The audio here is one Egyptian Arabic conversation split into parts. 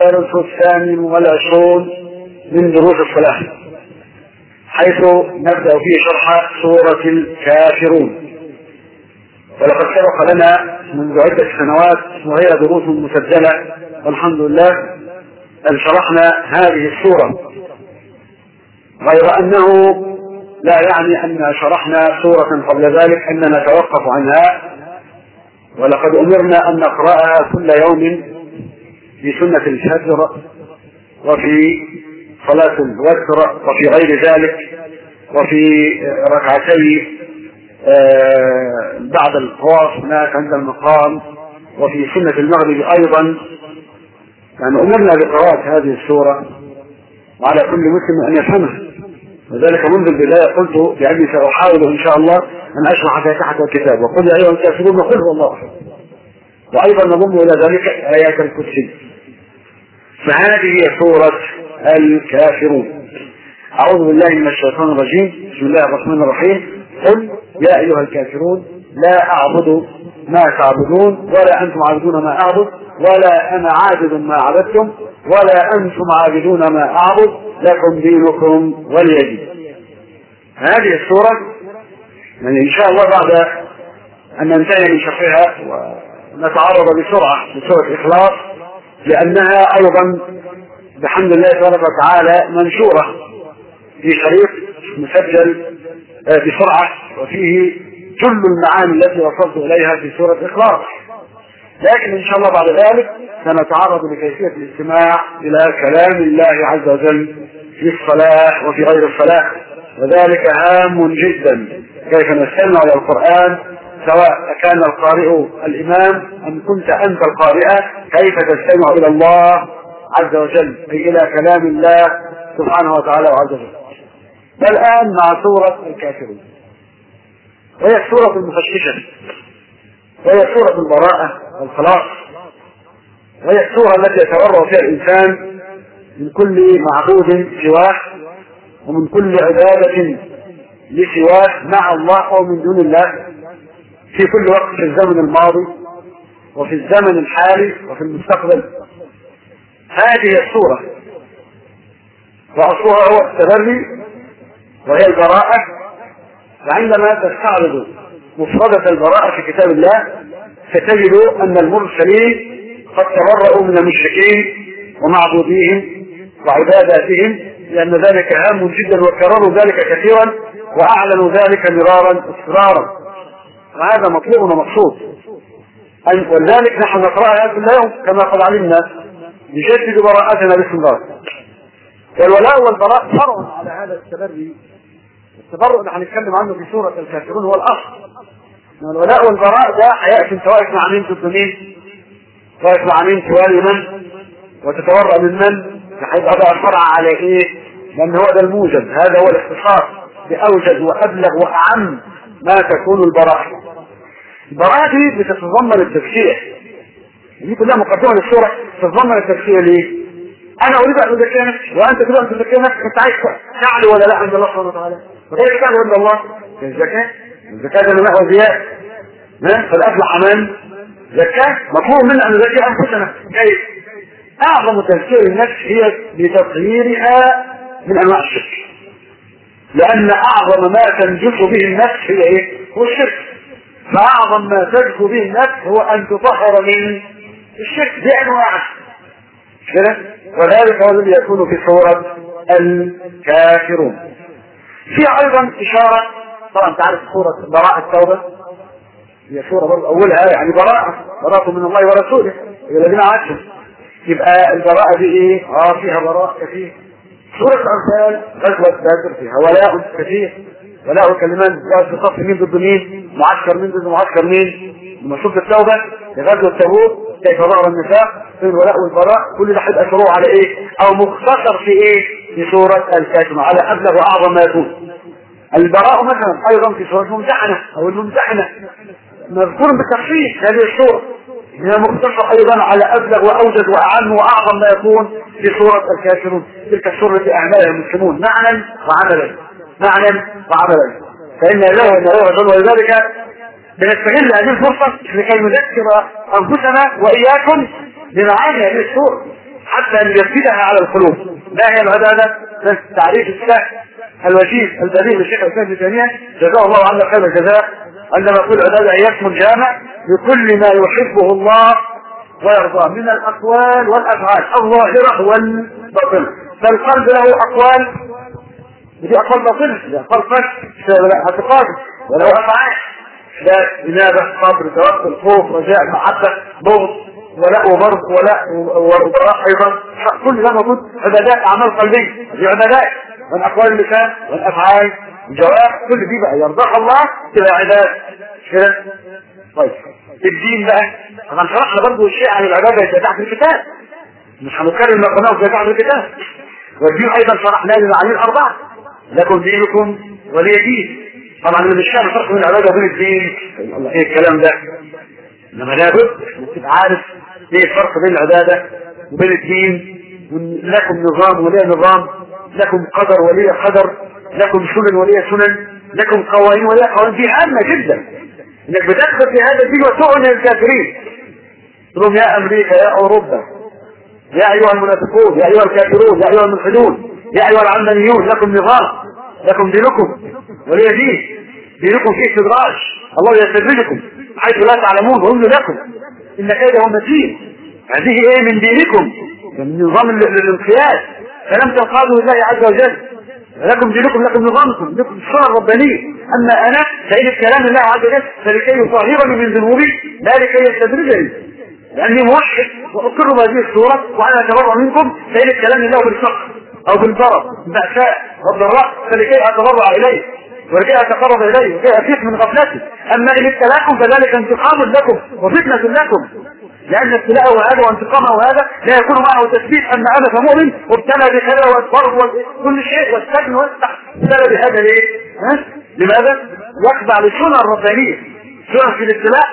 الدرس الثامن والعشرون من دروس الصلاة حيث نبدأ فيه شرح سورة الكافرون ولقد سبق لنا منذ عدة سنوات وهي دروس مسجلة والحمد لله أن شرحنا هذه السورة غير أنه لا يعني أن شرحنا سورة قبل ذلك أننا نتوقف عنها ولقد أمرنا أن نقرأها كل يوم في سنة الفجر وفي صلاة الوتر وفي غير ذلك وفي ركعتي بعد الطواف هناك عند المقام وفي سنة المغرب أيضا يعني أمرنا بقراءة هذه السورة وعلى كل مسلم أن يفهمها وذلك منذ البداية قلت بأني سأحاول إن شاء الله أن أشرح فاتحة الكتاب وقل يا أيها الكافرون قل هو الله أحد وأيضا نضم إلى ذلك آيات الكرسي فهذه هي سورة الكافرون أعوذ بالله من الشيطان الرجيم بسم الله الرحمن الرحيم قل يا أيها الكافرون لا أعبد ما تعبدون ولا أنتم عابدون ما أعبد ولا أنا عابد ما عبدتم ولا أنتم عابدون ما أعبد لكم دينكم ولي دين هذه السورة يعني إن شاء الله بعد أن ننتهي من شرحها ونتعرض بسرعة لسورة الإخلاص لأنها أيضا بحمد الله تبارك وتعالى منشورة في شريط مسجل بسرعة وفيه كل المعاني التي وصلت إليها في سورة الإخلاص لكن إن شاء الله بعد ذلك سنتعرض لكيفية الاستماع إلى كلام الله عز وجل في الصلاة وفي غير الصلاة وذلك هام جدا كيف نستمع إلى القرآن سواء كان القارئ الإمام أم كنت أنت القارئة كيف تستمع إلى الله عز وجل أي إلى كلام الله سبحانه وتعالى وعز وجل والآن مع سورة الكافرون وهي السورة المفتشة وهي سورة البراءة والخلاص وهي السورة التي يتورع فيها الإنسان من كل معبود سواه ومن كل عبادة لسواه مع الله أو من دون الله في كل وقت في الزمن الماضي وفي الزمن الحالي وفي المستقبل هذه السورة وأصلها هو التبري وهي البراءة وعندما تستعرض مفردة البراءة في كتاب الله ستجد أن المرسلين قد تبرؤوا من المشركين ومعبوديهم وعباداتهم لأن ذلك هام جدا وكرروا ذلك كثيرا وأعلنوا ذلك مرارا اصرارا وهذا مطلوب ومقصود ولذلك نحن نقرأها كل يوم كما قد علمنا نجدد براءتنا باستمرار والولاء والبراء فرع على هذا التبري التبرؤ اللي هنتكلم عنه في سورة الكافرون هو الأصل الولاء والبراء ده هيأتي سواء مع مين ضد مين سواء مع مين توالي من وتتورع من من هيبقى بقى فرع على ايه لان هو ده الموجب هذا هو الاختصاص بأوجد وأبلغ وأعم ما تكون البراءة البراءة دي بتتضمن التفسير دي كلها مقدمة للسورة تتضمن التفسير ليه؟ أنا أريد أن أزكي نفسي وأنت تريد أن تزكي نفسك أنت عايز تعلي ولا لا عند الله سبحانه وتعالى وكيف تعلي عند الله؟ الزكاة الزكاة ده نحو زيادة فالأفلح من زكاة مطلوب منا أن نزكي أنفسنا كيف؟ أعظم تزكية النفس هي بتطهيرها من أنواع الشرك لأن أعظم ما تنجس به النفس هي إيه؟ هو الشرك فأعظم ما تزكو به النفس هو أن تطهر من الشرك بأنواعه كده وذلك هو الذي يكون في سورة الكافرون في أيضا إشارة طبعا أنت عارف سورة براءة التوبة هي سورة برضه أولها يعني براءة براءة من الله ورسوله الذين عاشوا يبقى البراءة دي إيه؟ آه فيها براءة كثير سورة الأنفال غزوة بدر فيها ولاء كثير ولاء كلمان واقف في صف مين ضد مين معسكر مين ضد معسكر مين لما شفت التوبة لغزوة تبوك كيف ظهر النفاق في الولاء والبراء كل ده هيبقى شروع على ايه او مختصر في ايه في سورة الكافر على ابلغ واعظم ما يكون البراء مثلا ايضا في سورة الممتحنة او الممتحنة مذكور بالتفصيل هذه السورة هي مختصرة ايضا على ابلغ واوجد واعم واعظم ما يكون في سورة الكافرون تلك السورة التي اعملها المسلمون معنى وعملا معنى وعملا فإن له وإن له رجل ولذلك بنستغل هذه الفرصة لكي نذكر أنفسنا وإياكم بمعاني هذه السورة حتى ان يفسدها على القلوب ما هي العباده؟ تعريف السهل الوجيز البديع للشيخ الاسلام ابن تيميه جزاه الله عنا خير الجزاء عندما يقول العباده هي اسم جامع لكل ما يحبه الله ويرضاه من الاقوال والافعال الظاهره والباطنه فالقلب له اقوال ودي اقوال باطنه دي اقوال فشل اعتقاد وله افعال لا جنابه صبر توكل خوف رجاء محبه بغض ولاء وبرد ولاء ورضاء ايضا كل ده موجود عبادات اعمال قلبيه دي عبادات من اقوال اللسان والافعال الجوارح كل دي بقى يرضاها الله تبقى عباد كده طيب الدين بقى طبعا شرحنا برضه شيء عن العباده اللي تحت الكتاب مش هنكرر ما قلناه في تحت الكتاب والدين ايضا شرحناه للمعاني الاربعه لكم دينكم ولي دين طبعا اللي مش فاهم الفرق بين العباده وبين الدين الله ايه الكلام ده انما لابد انك تبقى عارف ايه الفرق بين العباده وبين الدين لكم نظام ولي نظام لكم قدر ولي قدر لكم سنن ولي سنن لكم قوانين ولي قوانين دي هامه جدا انك بتدخل في هذا الدين وتؤمن الكافرين تقول يا امريكا يا اوروبا يا ايها المنافقون يا ايها الكافرون يا ايها الملحدون يا ايها العلمانيون لكم نظام لكم دينكم ولي دين دينكم فيه استدراج الله يستدرجكم حيث لا تعلمون وهم لكم ان كيده متين هذه ايه من دينكم من نظام الانقياد فلم تنقادوا لله عز وجل لكم دينكم لكم نظامكم لكم الصلاة الربانية أما أنا فإن كلام الله عز وجل فلكي يطهرني من ذنوبي لا لكي يستدرجني لأني موحد وأقر بهذه الصورة وأنا أتبرع منكم فإن كلام الله بالفقر أو بالضرر بالبأساء والضراء فلكي أتبرع إليه ولكي أتقرب إليه ولكي أفيق من غفلتي أما إن ابتلاكم فذلك انتقام لكم وفتنة لكم لأن ابتلاءه هذا وانتقامه هذا لا يكون معه تثبيت أن أنا كمؤمن وابتلى بكذا والضرب وكل شيء والسجن والسحب ابتلى بهذا ليه؟ ها؟ لماذا؟ يخضع للسنة الربانية سنة في الابتلاء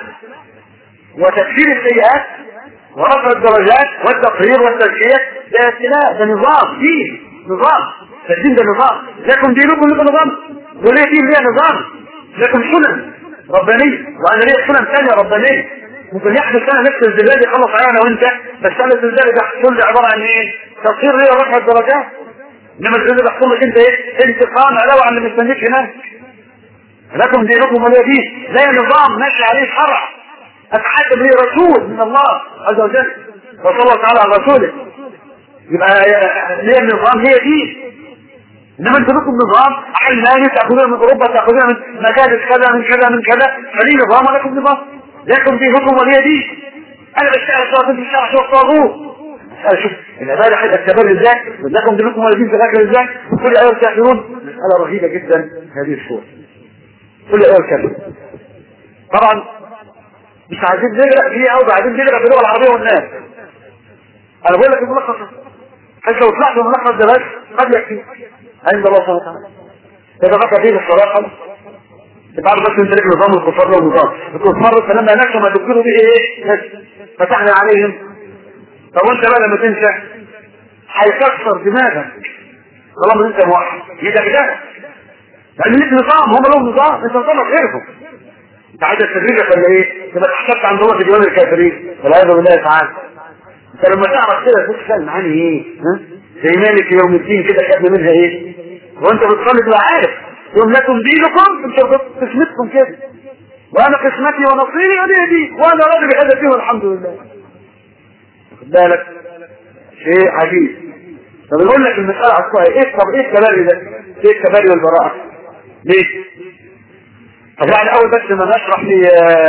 وتكفير السيئات ورفع الدرجات والتقرير والتزكية ده ابتلاء ده نظام دين نظام فالدين ده نظام لكم دينكم لكم نظام وليه دين ليه نظام لكم سنن ربانية وأنا ليه سنن ثانية ربانية ممكن يحدث انا نفس الزلزال يخلص عليا انا وانت بس انا الزلزال ده حصل لي عباره عن ايه؟ تصير لي رفع الدرجات انما الزلزال بيحصل لك انت ايه؟ انتقام علاوه عن اللي مستنيك هناك لكم دينكم ولي دين لا نظام ماشي عليه شرع اتحكم لي رسول من الله عز وجل وصلى الله تعالى على رسوله يبقى ليه النظام هي دين انما انت لكم نظام علماني تاخذون من اوروبا تاخذون من مجالس كذا من كذا من كذا فليه نظام ولكم نظام لكم دينكم ولي دين انا بشتغل صلاه في الشرع شو الطاغوت شوف العباده حتى التبرر ازاي لكم دينكم ولي دين في الاخر ازاي كل ايه الكافرون مساله رهيبه جدا هذه الصوره كل ايه الكافرون طبعا مش عايزين نقرا فيها وبعدين نقرا باللغه العربيه والناس انا بقول لك الملخص حتى لو طلعت الملخص ده بس قد يكفي عند الله سبحانه وتعالى تتغطى فيه الصلاه تبقى بس انت لك نظام الكفار له نظام الكفار فلما نكشوا ما ذكروا به ايه فتحنا عليهم طب وانت بقى لما تنسى هيكسر دماغك طالما انت موحد يبقى كده لان ليك نظام هم لهم نظام انت نظامك غيرهم انت عايز تدريجك ولا ايه؟ تبقى اتحسبت عند الله في ديوان الكافرين والعياذ بالله تعالى انت لما تعرف كده تقول فعلا معاني ايه؟ ها؟ زي مالك يوم الدين كده خدنا منها ايه؟ وانت بتصلي تبقى عارف يوم لكم دينكم انتوا قسمتكم كده وانا قسمتي ونصيبي ولي دي وانا راضي بهذا فيه والحمد لله واخد بالك شيء عجيب طب يقول لك المسألة أصلها إيه طب إيه الكباري ده؟ إيه الكباري والبراءة؟ ليه؟ طب يعني أول بس ما نشرح لي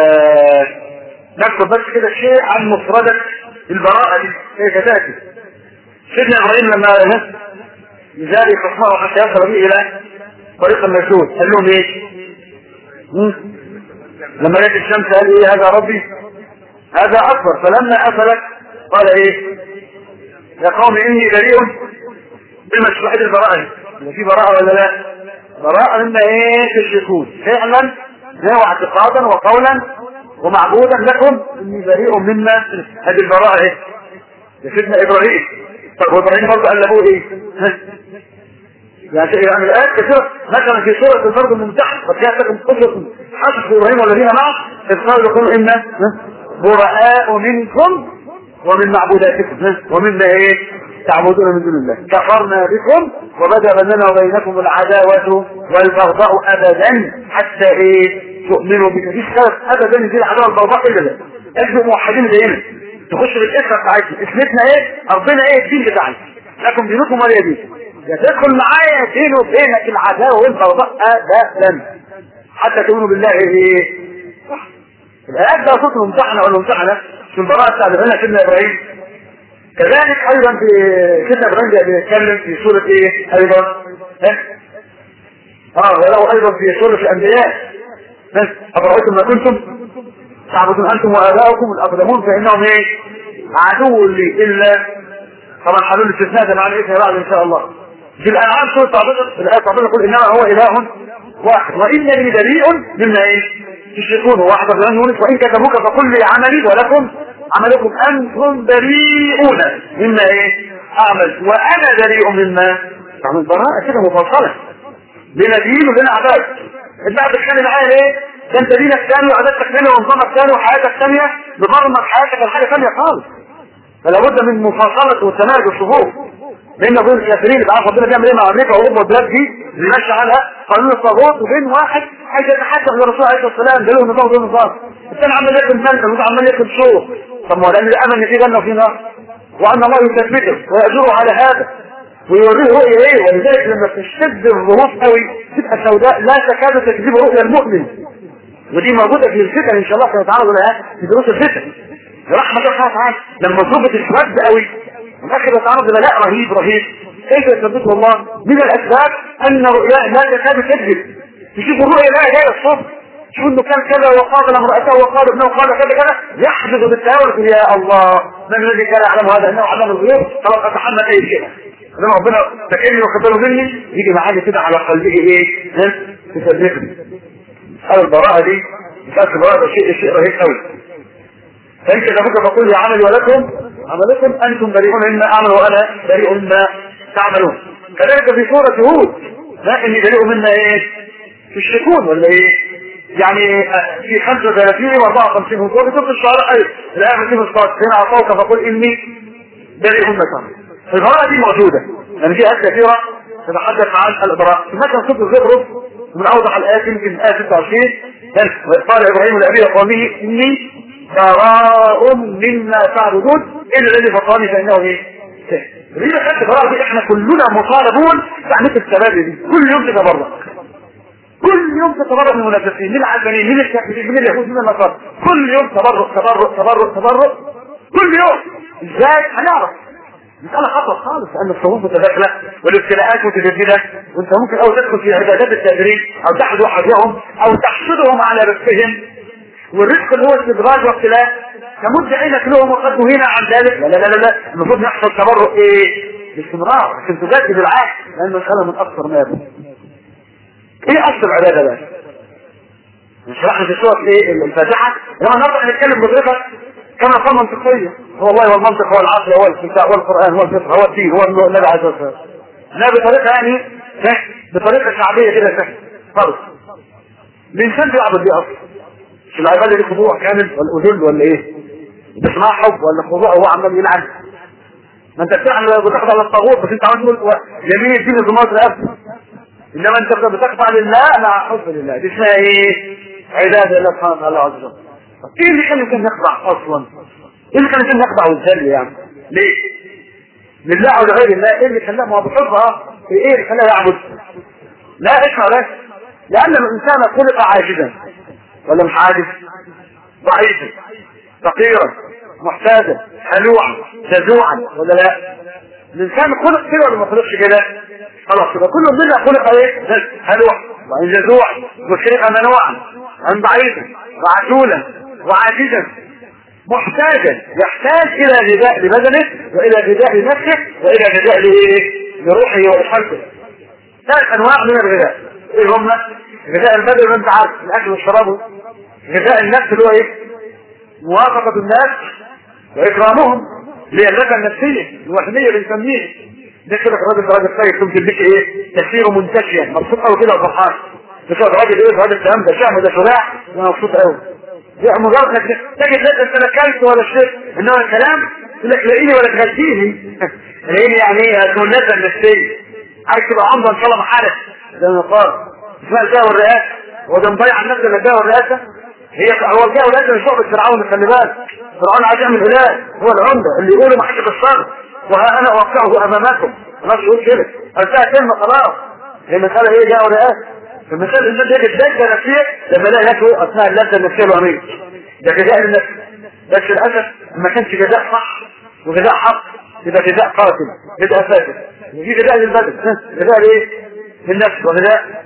نكتب بس كده شيء عن مفردة البراءة دي كيف تأتي سيدنا إبراهيم لما لذلك خصمه حتى يصل به إلى طريق المسجود قال لهم ايه لما جت الشمس قال ايه هذا ربي هذا اكبر فلما افلت قال ايه يا قوم اني بريء بما شبهت البراءة في براءة ولا لا براءة مما ايه تشركون فعلا هو اعتقادا وقولا ومعبودا لكم اني بريء مما هذه البراءة ايه يا سيدنا ابراهيم طب وابراهيم برضه قال له ايه يعني يعني الآيات كثيرة مثلا في سورة الفرد الممتحن قد كانت لكم قدرة حسب إبراهيم والذين معه إذ قالوا لكم إنا براء منكم ومن معبوداتكم ها؟ ومما ايه تعبدون من دون الله كفرنا بكم وبدا بيننا وبينكم العداوة والبغضاء ابدا حتى ايه تؤمنوا بك مفيش سبب ابدا دي العداوة والبغضاء الا ده احنا موحدين زينا تخش بالاسره بتاعتنا اسمتنا ايه ربنا ايه الدين بتاعنا لكم دينكم ولا دين يا تدخل معايا بيني وبينك العداوة والبغضاء ابدا حتى تؤمنوا بالله ايه الآيات ده صوت الممتحنة والممتحنة في البراءة بتاع دفعنا سيدنا إبراهيم كذلك أيضا في سيدنا إبراهيم بيتكلم في سورة إيه أيضا ها اه وله أيضا في سورة الأنبياء ها أفرأيتم ما كنتم تعبدون أنتم وآباؤكم الأقدمون فإنهم إيه عدو لي إلا طبعا حلول الاستثناء ده معنى إيه بعد إن شاء الله في الأنعام سورة 19 في الآية 19 يقول إنما هو إله واحد وإنني بريء مما إيه تشركون واحد بن يونس وإن كتبوك فقل لي عملي ولكم عملكم أنتم بريئون مما إيه أعمل وأنا بريء مما تعمل براءة كده مفصلة بين دين وبين عباد انت قاعد تتكلم معايا ليه؟ ده انت دينك ثاني وعاداتك ثانيه ونظامك ثاني وحياتك ثانيه بضرمك حياتك لحاجه ثانيه خالص فلا بد من مفاصله وتناجي الصفوف بين دول الكافرين اللي عارف ربنا بيعمل ايه مع امريكا واوروبا والبلاد دي اللي ماشي عنها قانون الطاغوت وبين واحد عايز يتحدث للرسول عليه الصلاه والسلام ده له نظام وده نظام الثاني عمال ياكل ملك وده عمال ياكل شوق طب ما هو لان الامل ان في جنه وفي نار وان الله يثبته ويأجره على هذا ويوريه رؤية ايه ولذلك لما تشتد الظروف قوي تبقى سوداء لا تكاد تكذب رؤيا المؤمن ودي موجودة في الفتن ان شاء الله سنتعرض لها في دروس الفتن رحمة الله سبحانه وتعالى لما الظروف تشتد قوي والاخر يتعرض لبلاء رهيب رهيب كيف يثبته الله من الاسباب ان رؤياه لا تكاد تكذب تشوف الرؤيا لا جايه الصبح شوف انه كان كذا وقابل امرأته وقال ابنه وقال كذا كذا يحفظ بالتهاون يا الله من الذي كان يعلم هذا انه علم الغيوب خلاص اتحمل اي شيء لما ربنا فكرني وخبره مني يجي معايا كده على قلبه ايه ها تسبقني هذا البراءة دي مسألة البراءة ده شيء شيء رهيب قوي فإن كذبك فقل يا عملي ولكم عملكم أنتم بريئون مما أعمل وأنا بريء مما تعملون كذلك في سورة هود لا إني بريء مما إيه تشركون ولا إيه يعني في 35 و 54 هود وفي سورة الشعراء أيضا الآية في الصاد هنا أعطوك فقل إني بريء مما تعمل البراءة دي موجودة يعني في آيات كثيرة تتحدث عن الإبراء مثلا سورة الزخرف من أوضح الآيات يمكن آية 26 قال إبراهيم لأبيه وقومه إني براء مما تعبدون إلا الذي فطرني فإنه إيه؟ ليه خدت براءة دي احنا كلنا مطالبون بأعمال السباب دي كل يوم تتبرع كل يوم تتبرع من المنافقين من العلمانيين من الكافرين من اليهود من النصارى كل يوم تبرع تبرع تبرع تبرع كل يوم ازاي هنعرف مسألة خطر خالص لأن الصفوف متداخلة والابتلاءات متجددة وانت ممكن أو تدخل في عبادات التدريب أو تحد أحدهم أو تحسدهم على رزقهم والرزق اللي هو استدراج وابتلاء تمد عينك لهم وقد نهينا عن ذلك لا لا لا لا المفروض يحصل تبرع ايه باستمرار عشان تجدد العهد لأن المسألة من أكثر ما يكون ايه أصل العبادة بقى؟ نشرح في سورة ايه الفاتحة لما نرجع نتكلم بطريقة كما قال منطقية هو الله هو المنطق هو العقل هو الكتاب هو القرآن هو الفقه هو الدين هو النبي عليه الصلاة والسلام لا بطريقة يعني سهل بطريقة شعبية كده سهل خالص الإنسان بيعبد دي أصلا مش العبادة دي خضوع كامل ولا أذل ولا إيه؟ بتسمع حب ولا خضوع هو عمال يلعن ما أنت بتعمل بتخضع للطاغوت بس أنت عمال تقول يمين الدين الضمات رقبته إنما أنت بتخضع لله مع حب لله دي اسمها إيه؟ عبادة لله سبحانه وتعالى عز وجل ايه اللي كان يمكن يخضع اصلا ايه اللي كان يمكن يخضع ويذل يعني ليه لله او لغير الله ايه اللي خلاه ما هو بحبها ايه اللي خلاه يعبد لا اسمع لا لان الانسان خلق عاجزا ولا مش عاجز ضعيفا فقيرا محتاجا هلوعا جزوعا ولا لا الانسان خلق كده ولا ما خلقش كده خلاص يبقى كل منا خلق ايه هلوعا وان جزوعا وشيئا منوعا ان ضعيفا وعجولا وعاجزا محتاجا يحتاج الى غذاء لبدنه والى غذاء لنفسه والى غذاء لايه لروحه ولقلبه ثلاث انواع من الغذاء ايه هم غذاء البدن اللي انت عارف الاكل والشراب غذاء النفس اللي هو ايه موافقه الناس واكرامهم للذة النفسيه الوهميه بنسميه ده كده راجل راجل طيب ثم تديك ايه تسيره منتشيا مبسوط قوي كده وفرحان مش راجل ايه راجل الكلام ده شهم ده شراع وانا مبسوط قوي مجرد انك تجد لا انت اكلت ولا شربت انما الكلام يقول لك لاقيني ولا تغذيني لاقيني يعني ايه تكون نزل النفسيه عايز تبقى عمره ان شاء الله محارب زي ما قال اسمها الجاه والرئاسه هو ده مضيع النفس اللي الجاه والرئاسه هي هو الجاه والرئاسه مش شعبة فرعون خلي بالك فرعون عايز يعمل اله هو العمده اللي يقوله ما حدش بالصبر وها انا اوقعه امامكم ما يقول كده قلتها كلمه خلاص هي مساله ايه جاه والرئاسه المثال الناس دي بتدجى نفسيه لما لا ياكلوا اثناء اللذه النفسيه الوهميه ده جزاء للنفس بس للاسف ما كانش جزاء صح وجزاء حق يبقى جزاء قاتل جزاء فاسد وفي جزاء للبدن جزاء لايه؟ للنفس وجزاء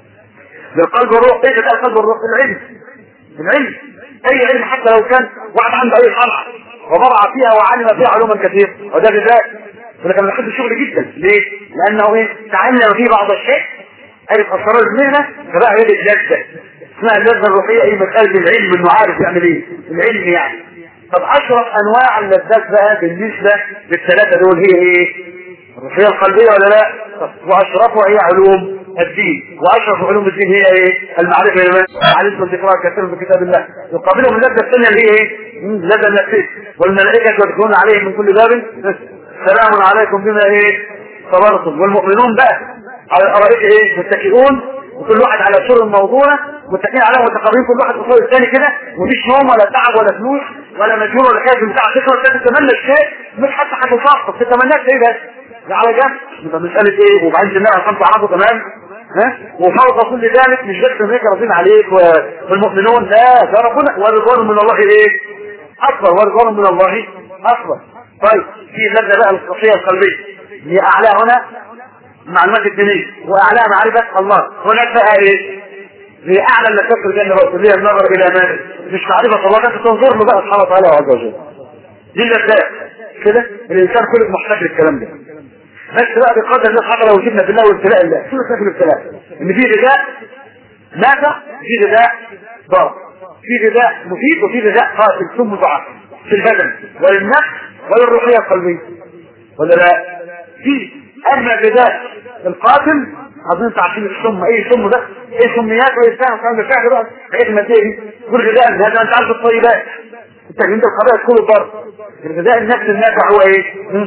للقلب والروح ايه جزاء القلب والروح العلم العلم اي علم حتى لو كان واحد عنده اي صنعه وبرع فيها وعلم فيها علوما كثير وده جزاء ولكن بنحب الشغل جدا ليه؟ لانه ايه؟ تعلم فيه بعض الشيء عرف اسرار المهنه فبقى يد اللذه اسمها اللذه الروحيه اي مساله العلم انه عارف يعمل ايه العلم يعني طب اشرف انواع اللذات بقى بالنسبه للثلاثه دول هي ايه الروحيه القلبيه ولا لا طب واشرفها هي علوم الدين واشرف علوم الدين هي ايه المعرفه لمن علمتم ذكرها كثيرا في كتاب الله يقابلهم اللذه الثانيه اللي هي ايه اللذه النفسيه والملائكه يدخلون عليهم من كل باب سلام عليكم بما ايه صبرتم والمؤمنون بقى على الارائك ايه متكئون وكل واحد على سور موضوعه متكئين عليهم متقابلين كل واحد قصاد الثاني كده ومفيش نوم ولا تعب ولا فلوس ولا مجهول ولا خايف بتاع تقرا تتمنى الشيء مش حتى هتشخص تتمناش ايه بس على جنب يبقى مساله ايه وبعدين النبي عشان تعرفوا تمام ها وفوق كل ذلك مش بس الملائكه راضين عليك والمؤمنون لا ده ربنا ورضوان من الله ايه اكبر ورضوان من الله اكبر طيب في اللذه بقى الشخصيه القلبيه هي اعلى هنا معلومات الدينية واعلاها معرفة الله هناك بقى ايه هي اعلى اللذات في الجنة بقى اللي هي النظر الى ما مش معرفة الله بس تنظر له بقى سبحانه وتعالى عز وجل دي اللذات كده الانسان كله محتاج للكلام ده بس بقى بقدر الله حتى لو جبنا في الله وابتلاء الله شو في الابتلاء ان في غذاء نافع في غذاء ضار في غذاء مفيد وفي غذاء قاتل ثم ضعف في البدن وللنفس وللروحية القلبية ولا لا في اما غذاء القاتل اظن انتوا عارفين السم ايه سم ده ايه سميات وايه بتاع الكلام ده فعلا بقى حاجات الماديه دي كل غذاء هذا انت عارف الطيبات انت انت الخبائث كله الضر الغذاء النفس النافع هو ايه؟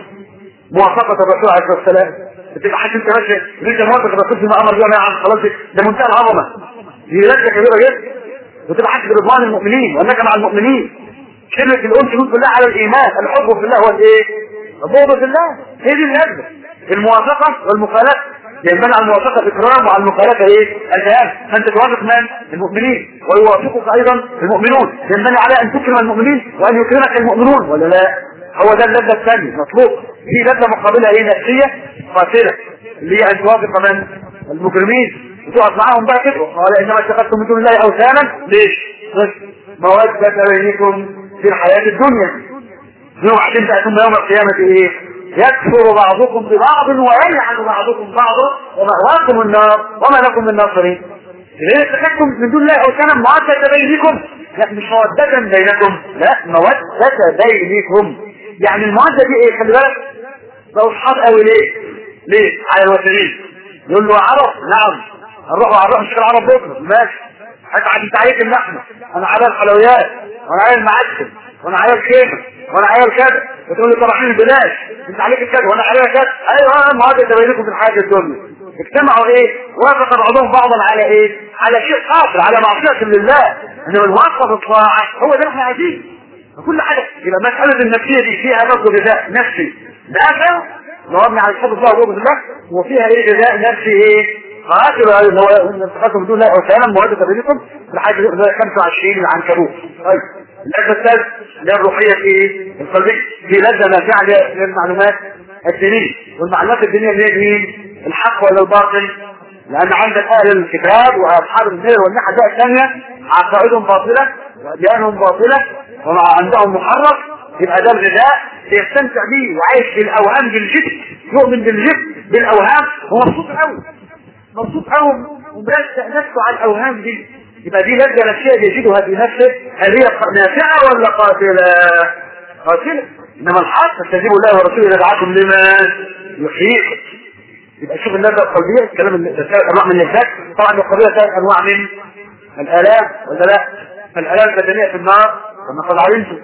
موافقة الرسول عليه الصلاة والسلام بتبقى حاسس انت ماشي ان انت موافق الرسول فيما امر به عن خلاص ده منتهى العظمة دي لذة كبيرة جدا وتبقى حاسس برضوان المؤمنين وانك مع المؤمنين كلمة الأنس كلها على الإيمان الحب في الله هو الإيه؟ البغض في الله هي دي اللذة الموافقة والمخالفة ينبني على الموافقة إكرام وعلى المخالفة إيه؟ الجهاد فأنت توافق من؟ المؤمنين ويوافقك أيضا المؤمنون ينبني على أن تكرم المؤمنين وأن يكرمك المؤمنون ولا لا؟ هو ده اللذة الثانية مطلوب في لذة مقابلة إيه نفسية قاتلة اللي هي أن توافق من؟ المجرمين وتقعد معاهم بقى كده قال إنما اتخذتم من دون الله أوثانا ليش؟ مودة بينكم في الحياة الدنيا وبعدين تأتون يوم القيامة إيه؟ يكفر بعضكم ببعض ويلعن بعضكم بعضا ومأواكم النار وما لكم من ناصرين ليه اتخذتم من دون الله اوثانا مودة بينكم لا مش مودة بينكم لا مودة بينكم يعني المودة دي ايه خلي بالك لو اصحاب قوي ليه ليه على الوثنين يقول له عرب نعم هنروح هنروح نشتغل عرب بكره ماشي هتعب انت عليك اللحمه انا على الحلويات وانا على المعسل وانا على الخيمه وانا على الكذا بتقول لي طرحين البلاش انت عليك الكذا وانا عليها كذا ايوه ما هذا تبينكم في الحياه الدنيا اجتمعوا ايه وافق بعضهم بعضا على ايه على شيء قاصر على معصيه لله انما الوقف الطاعه هو ده اللي احنا عايزينه كل حاجه يبقى مساله النفسيه دي فيها برضه غذاء نفسي دافع مبني على الحب الله وبغض الله وفيها ايه غذاء نفسي ايه قاتل اللي هو انتقاكم بدون لا وسلام مودة بينكم في الحاجة 25 العنكبوت طيب اللذة الثالث اللي هي الروحية في ايه؟ القلبية في لذة نافعة للمعلومات الدينية والمعلومات الدينية اللي هي مين؟ الحق ولا الباطل؟ لأن عندك أهل الكتاب وأصحاب النير والناحية بقى الثانية عقائدهم باطلة وأديانهم باطلة وعندهم محرف يبقى ده الغذاء يستمتع بيه وعايش بالاوهام بالجد يؤمن بالجد بالاوهام ومبسوط قوي مبسوط قوي ومرسق نفسه على الاوهام دي يبقى دي لذة نفسية يجدها في نفسه هل هي نافعة ولا قاتلة؟ قاتلة انما الحق استجيبوا الله ورسوله اذا دعاكم لما يحييكم يبقى شوف اللذة القلبية الكلام انواع من اللذات طبعا القلبية ثلاث انواع من الالام ولا لا؟ الالام البدنية في النار كما قد علمتم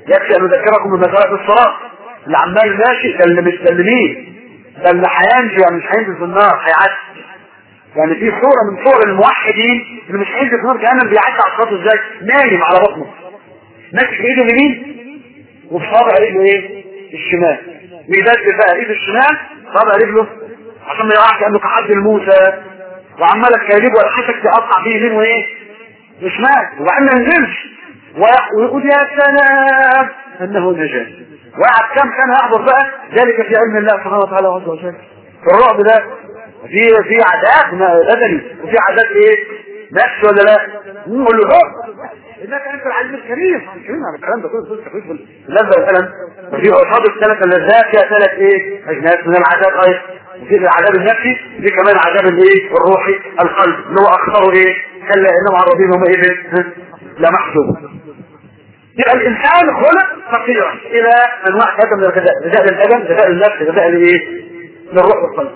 يكفي ان اذكركم بمسألة الصراط اللي عمال ماشي ده اللي مش ده اللي مين ده اللي هينجو يعني مش هينزل في النار هيعدي يعني في صورة من صور الموحدين اللي مش هينزل في النار جهنم بيعدي على الصراط ازاي نايم على بطنه ماسك بايده اليمين وبصابع رجله ايه الشمال ويبدل بقى ايده الشمال صابع رجله عشان ما يقعش كانه كحد الموسى وعمالك كاذب ولا حشك تقطع فيه يمين وايه وشمال وبعدين ما ينزلش ويقول يا سلام انه نجاة وقعد كم كان يحضر بقى ذلك في علم الله سبحانه وتعالى عز وجل الرعب ده في في عذاب بدني وفي عذاب ايه نفس ولا لا نقول له رعب انك انت العلم الكريم الكريم على الكلام ده كله بص تخريج اللذه والالم وفي قصاد الثلاث اللذات فيها ثلاث ايه اجناس من العذاب ايضا وفي العذاب النفسي في كمان العذاب الايه الروحي القلب اللي هو اكثره ايه كلا انهم عن ربهم هم ايه لا محجوب يبقى الانسان خلق فقيرا الى انواع ثلاثه من الغذاء غذاء للبدن غذاء للنفس غذاء لايه للروح والقلب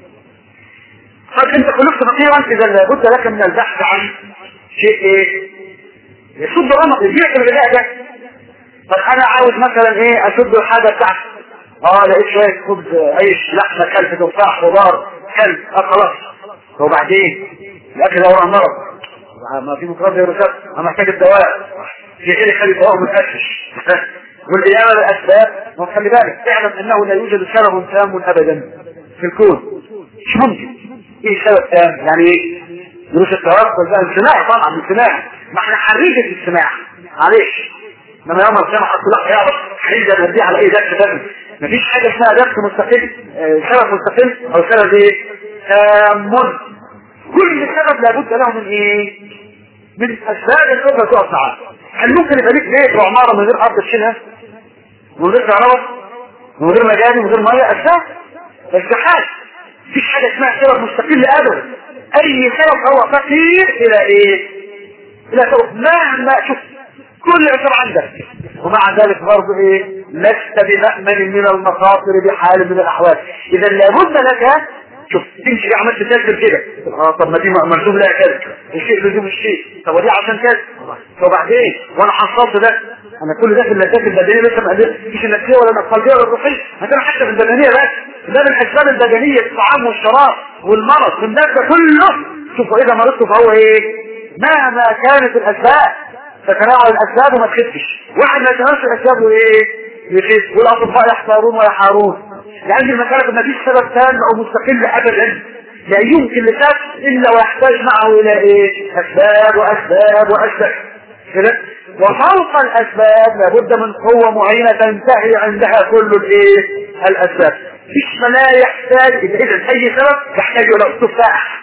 طيب انت خلقت فقيرا اذا لابد لك من البحث عن شيء ايه يسد رمق يجيك الغذاء ده طب انا عاوز مثلا ايه اشد الحاجه بتاعتي اه لقيت شويه خبز عيش لحمه كلب تفاح خضار كلب اه خلاص وبعدين الاكل ده ورا مرض ما في ميكروب فيروسات انا محتاج الدواء في غير يخلي الدواء متأسس والقيامة بالأسباب ما خلي بالك اعلم أنه لا يوجد سبب تام أبدا في الكون مش ممكن ايه سبب تام يعني ايه دروس التوكل ده انسماع طبعا انسماع ما احنا حريجة السماع معلش لما يوم القيامة حط لك يعرف حريجة نديه على اي درس تاني مفيش حاجة اسمها درس مستقل آه سبب مستقل او سبب ايه تام كل سبب لابد له من ايه من اسباب الأمة تقف معاه هل ممكن يبقى ليك بيت وعمارة من غير أرض تشيلها من غير كهرباء من غير مجاري من غير مية أسباب بس ده حاجة مفيش حاجة اسمها سبب مستقل أبدا أي سبب هو فقير إلى إيه؟ إلى سبب مهما شوف كل أسباب عندك ومع ذلك برضه إيه؟ لست بمأمن من المخاطر بحال من الأحوال إذا لابد لك شوف تمشي عملت تسجل كده اه طب ما دي مرسوم لها كذا الشيء لزوم الشيء طب ودي عشان كذا طب بعدين وانا حصلت ده انا كل ده في اللذات البدنيه لسه ما قدرتش النفسيه ولا القلبيه ولا الروحيه هتبقى حتى في البدنيه بس ده من الاسباب البدنيه الطعام والشراب والمرض من ده كله شوفوا اذا مرضت فهو ايه مهما كانت الاسباب تتناول الاسباب وما تخفش واحد ما يتناولش الاسباب وايه يخف والاطباء يحتارون ويحارون لأن المسألة ما فيش سبب تام أو مستقل أبدا لا يمكن لسبب إلا ويحتاج معه إلى إيه؟ أسباب وأسباب وأسباب كده وفوق الأسباب لابد من قوة معينة تنتهي عندها كل الإيه؟ الأسباب مش ما لا يحتاج إذا أي سبب يحتاج إلى التفاح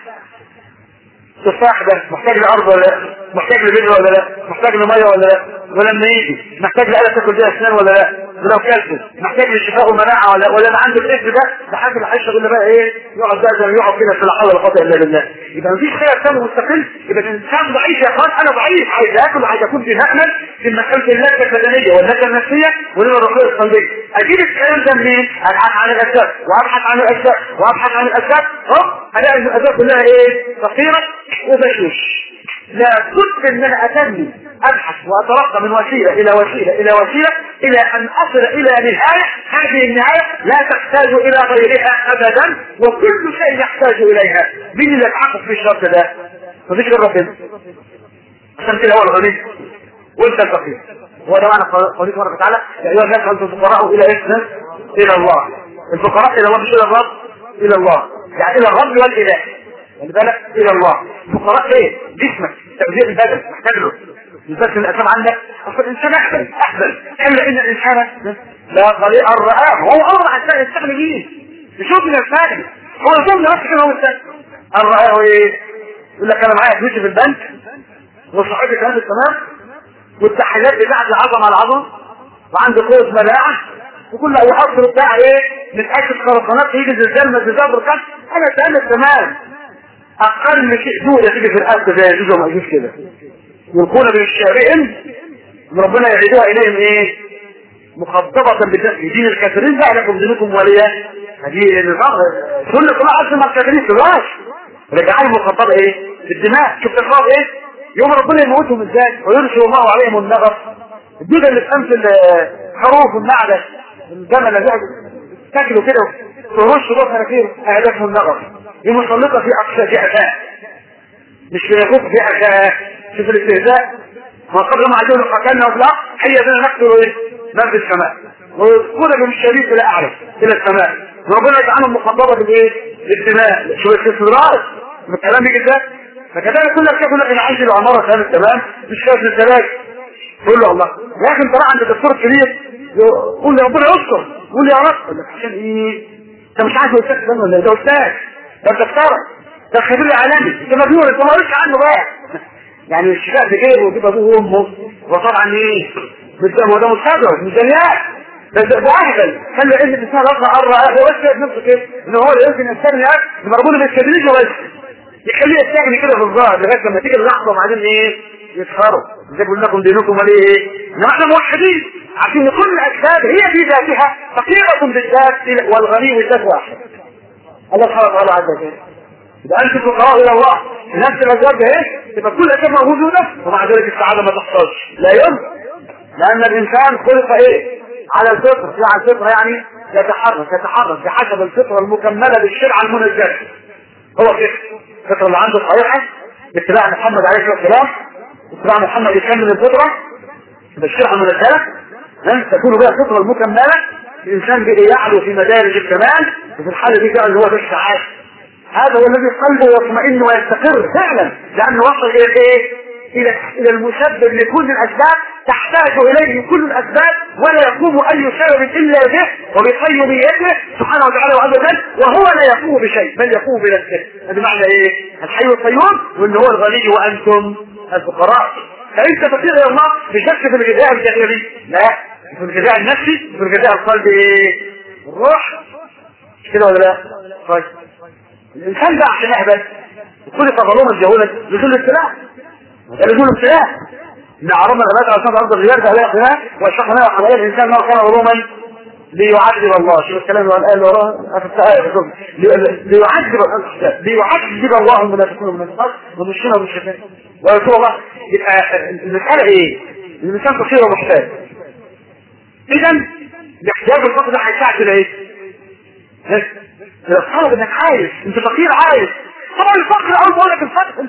التفاح ده محتاج لأرض ولا لا محتاج لبذر ولا لا محتاج لمية ولا لا ولما يجي محتاج لآلة تاكل بيها أسنان ولا لا ولو كلته محتاج للشفاء والمناعة ولا ولا ما عنده الإذن ده لحد ما هيشرب اللي بقى إيه يقعد بقى زي ما يقعد كده في لا حول ولا قوة إلا بالله يبقى مفيش خير تام مستقل يبقى الإنسان ضعيف يا إخوان أنا ضعيف عايز آكل وعايز أكون في مأمن في مسألة اللذة البدنية واللذة النفسية واللذة الروحية القلبية أجيب الكلام ده منين؟ أبحث عن الأسباب وأبحث عن الأسباب وأبحث عن الأسباب هوب ألاقي الأسباب كلها إيه؟ فقيرة وبشوش لا بد ان انا اتني ابحث واترقى من وسيله الى وسيله الى وسيله الى ان اصل الى نهايه هذه النهايه لا تحتاج الى غيرها ابدا وكل شيء يحتاج اليها مين اللي اتعاقب في الشرط ده؟ مفيش غير ربنا عشان كده هو الغني وانت الفقير هو ده معنى قوله سبحانه وتعالى يا ايها الناس انتم الفقراء الى اسم الى الله الفقراء الى الله مش الى الرب الى الله يعني الى الرب والاله خلي بالك الى الله فقراء ايه جسمك توزيع البدن محتاج له بس الاسباب عندك اصل الانسان احسن احسن الا ان الانسان لا طريق الرآه هو امر عشان يستغني بيه يشوف من الفاهم هو يظن نفسه كده هو الثاني الرآه ايه يقول لك انا معايا فلوسي في البنك وصحتي كانت تمام والتحليلات بتاعتي عظمه على عظمه وعندي قوه مناعه وكل اي حصر بتاع ايه متاكد خرسانات يجي زلزال ما زلزال بركات انا تمام تمام اقل شيء دول تيجي في الارض زي يجوز وما يجوز كده يلقون بالشارئهم ربنا يعيدها اليهم ايه مخضبة بالدفع دين الكافرين بقى لكم دينكم وليا هذه النظام كل كل عصر مع الكافرين تبقاش رجعوا مخضبة ايه بالدماء شفت الخاض ايه يوم ربنا يموتهم ازاي ويرسل الله عليهم النغف الدودة اللي بتنام في الحروف والنعدة الجمل اللي تاكله كده ترش روح مناخيره اهدافه النغص دي مسلطة في اقصى في اشياء مش بيخوف في اشياء شوف الاستهزاء ما قبل ما عدوه قتلنا وفي الارض هي ذا نقتل ايه من في السماء ويقول من الشريك لا اعرف الى السماء وربنا يجعلهم مخضبة بالايه بالدماء شو الاستمرار من كلام كده فكذلك كل الكيف يقول لك انا عايز العمارة كانت تمام مش كانت الزلاج تقول له الله يا اخي انت راح عند الدكتور كبير قول لي ربنا يستر قول لي يا رب يقول لك عشان ايه انت مش عارف استاذ ده ولا ده استاذ ده دكتور ده خبير عالمي انت مجنون انت ما قلتش عنه بقى يعني الشفاء في جيبه ويجيب ابوه وامه وطبعا ايه مش ده هو ده مستدرج مش دنيات ده ده اهبل خلي علم الانسان اصلا قرر هو بس نفسه كده ان هو اللي يمكن يستغني اكل ان ربنا ما يستغنيش بس يخليه يستغني كده في الظاهر لغايه لما تيجي اللحظه وبعدين ايه يسخروا زي بقول لكم دينكم وليه ايه انما احنا موحدين عشان كل الاجساد هي في ذاتها فقيرة بالذات والغني بالذات واحد الله سبحانه وتعالى عز وجل يبقى انت فقراء الى الله نفس الاسباب ده ايه تبقى كل اسباب موجوده ومع ذلك السعاده ما تحصلش لا يمكن لان الانسان خلق ايه على الفطر في على الفطره يعني يتحرك يتحرك بحسب الفطره المكمله بالشرع المنزل هو كده الفطره اللي عنده صحيحه باتباع محمد عليه الصلاه والسلام اتباع محمد يكمل الفطره بالشرع المنزله تكون بها الفطره المكمله الانسان بقى يعلو في مدارج الكمال وفي الحاله دي فعلا هو ده السعاده هذا هو الذي قلبه يطمئن ويستقر فعلا لانه وصل الى الايه؟ الى الى المسبب لكل الاسباب تحتاج اليه كل الاسباب ولا يقوم اي سبب الا به وبقيوميته سبحانه وتعالى وعز وجل وهو لا يقوم بشيء بل يقوم بنفسه هذا معنى ايه؟ الحي القيوم وان هو الغني وانتم الفقراء فانت فقير الى الله مش بس في الغذاء الجسدي لا في الغذاء النفسي في الغذاء القلبي ايه؟ الروح مش كده ولا لا؟ طيب الانسان ده عشان يهبل وكل ظلوم الجهولة نزول الابتلاء ده نزول الابتلاء ان عرضنا الغلاء على سنة ارض الرياض عليها ابتلاء واشرحنا لها حماية الانسان انه كان ظلوما ليعذب الله شوف الكلام اللي قال وراه ليعذب ليعذب الله المنافقين والمنافقات والمشركين والمشركين ويقول الله يبقى المسألة ايه؟ الانسان فقير ومحتاج اذا الاحتياج الفقر ده هيساعد في ايه؟ الطلب انك عايز انت فقير عايز طبعا الفقر اول بقول لك الفقر